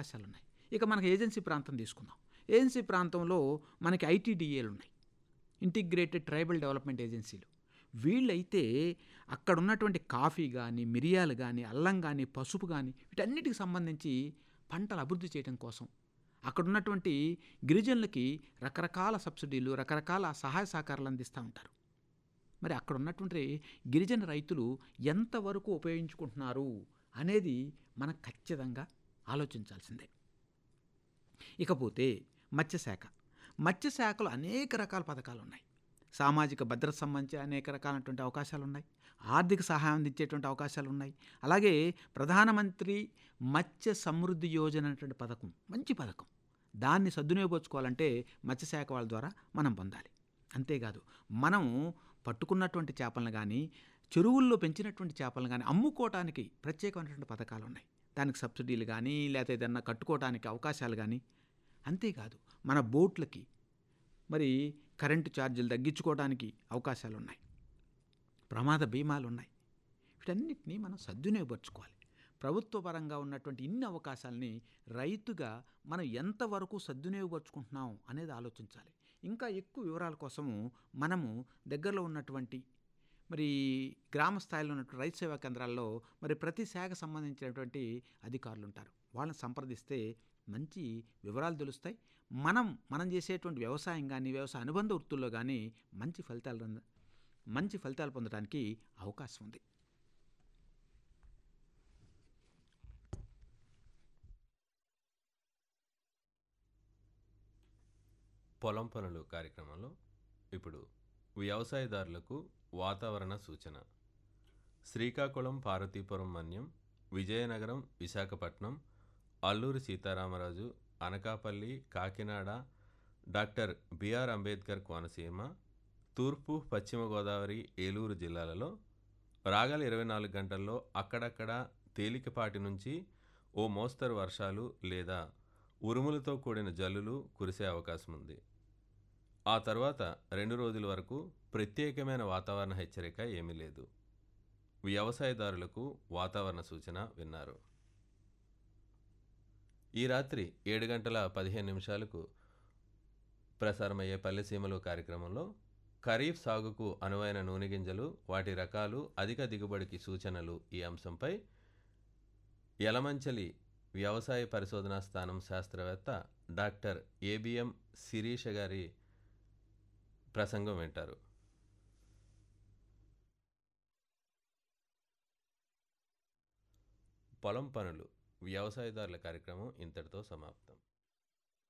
అవకాశాలు ఉన్నాయి ఇక మనకి ఏజెన్సీ ప్రాంతం తీసుకుందాం ఏజెన్సీ ప్రాంతంలో మనకి ఐటీడీఏలు ఉన్నాయి ఇంటిగ్రేటెడ్ ట్రైబల్ డెవలప్మెంట్ ఏజెన్సీలు వీళ్ళైతే అక్కడ ఉన్నటువంటి కాఫీ కానీ మిరియాలు కానీ అల్లం కానీ పసుపు కానీ వీటన్నిటికి సంబంధించి పంటలు అభివృద్ధి చేయడం కోసం అక్కడ ఉన్నటువంటి గిరిజనులకి రకరకాల సబ్సిడీలు రకరకాల సహాయ సహకారాలు అందిస్తూ ఉంటారు మరి అక్కడ ఉన్నటువంటి గిరిజన రైతులు ఎంతవరకు ఉపయోగించుకుంటున్నారు అనేది మనం ఖచ్చితంగా ఆలోచించాల్సిందే ఇకపోతే మత్స్యశాఖ మత్స్యశాఖలో అనేక రకాల పథకాలు ఉన్నాయి సామాజిక భద్రత సంబంధించి అనేక రకాలైనటువంటి అవకాశాలు ఉన్నాయి ఆర్థిక సహాయం అందించేటువంటి అవకాశాలు ఉన్నాయి అలాగే ప్రధానమంత్రి మత్స్య సమృద్ధి యోజన అనేటువంటి పథకం మంచి పథకం దాన్ని సద్వినియోగపరచుకోవాలంటే మత్స్యశాఖ వాళ్ళ ద్వారా మనం పొందాలి అంతేకాదు మనం పట్టుకున్నటువంటి చేపలను కానీ చెరువుల్లో పెంచినటువంటి చేపలను కానీ అమ్ముకోవటానికి ప్రత్యేకమైనటువంటి పథకాలు ఉన్నాయి దానికి సబ్సిడీలు కానీ లేకపోతే ఏదన్నా కట్టుకోవడానికి అవకాశాలు కానీ అంతేకాదు మన బోట్లకి మరి కరెంటు ఛార్జీలు తగ్గించుకోవడానికి అవకాశాలు ఉన్నాయి ప్రమాద బీమాలు ఉన్నాయి వీటన్నిటినీ మనం సద్వినియోగపరచుకోవాలి ప్రభుత్వ పరంగా ఉన్నటువంటి ఇన్ని అవకాశాలని రైతుగా మనం ఎంతవరకు సద్వినియోగపరుచుకుంటున్నాం అనేది ఆలోచించాలి ఇంకా ఎక్కువ వివరాల కోసము మనము దగ్గరలో ఉన్నటువంటి మరి గ్రామ స్థాయిలో ఉన్నటువంటి రైతు సేవా కేంద్రాల్లో మరి ప్రతి శాఖ సంబంధించినటువంటి అధికారులు ఉంటారు వాళ్ళని సంప్రదిస్తే మంచి వివరాలు తెలుస్తాయి మనం మనం చేసేటువంటి వ్యవసాయం కానీ వ్యవసాయ అనుబంధ వృత్తుల్లో కానీ మంచి ఫలితాలు రంద- మంచి ఫలితాలు పొందడానికి అవకాశం ఉంది పొలం పనులు కార్యక్రమంలో ఇప్పుడు వ్యవసాయదారులకు వాతావరణ సూచన శ్రీకాకుళం పార్వతీపురం మన్యం విజయనగరం విశాఖపట్నం అల్లూరి సీతారామరాజు అనకాపల్లి కాకినాడ డాక్టర్ బిఆర్ అంబేద్కర్ కోనసీమ తూర్పు పశ్చిమ గోదావరి ఏలూరు జిల్లాలలో రాగల ఇరవై నాలుగు గంటల్లో అక్కడక్కడ తేలికపాటి నుంచి ఓ మోస్తరు వర్షాలు లేదా ఉరుములతో కూడిన జల్లులు కురిసే అవకాశం ఉంది ఆ తర్వాత రెండు రోజుల వరకు ప్రత్యేకమైన వాతావరణ హెచ్చరిక ఏమీ లేదు వ్యవసాయదారులకు వాతావరణ సూచన విన్నారు ఈ రాత్రి ఏడు గంటల పదిహేను నిమిషాలకు ప్రసారమయ్యే పల్లెసీమలు కార్యక్రమంలో ఖరీఫ్ సాగుకు అనువైన నూనె గింజలు వాటి రకాలు అధిక దిగుబడికి సూచనలు ఈ అంశంపై యలమంచలి వ్యవసాయ పరిశోధనా స్థానం శాస్త్రవేత్త డాక్టర్ ఏబిఎం శిరీష గారి ప్రసంగం వింటారు పొలం పనులు వ్యవసాయదారుల కార్యక్రమం ఇంతటితో సమాప్తం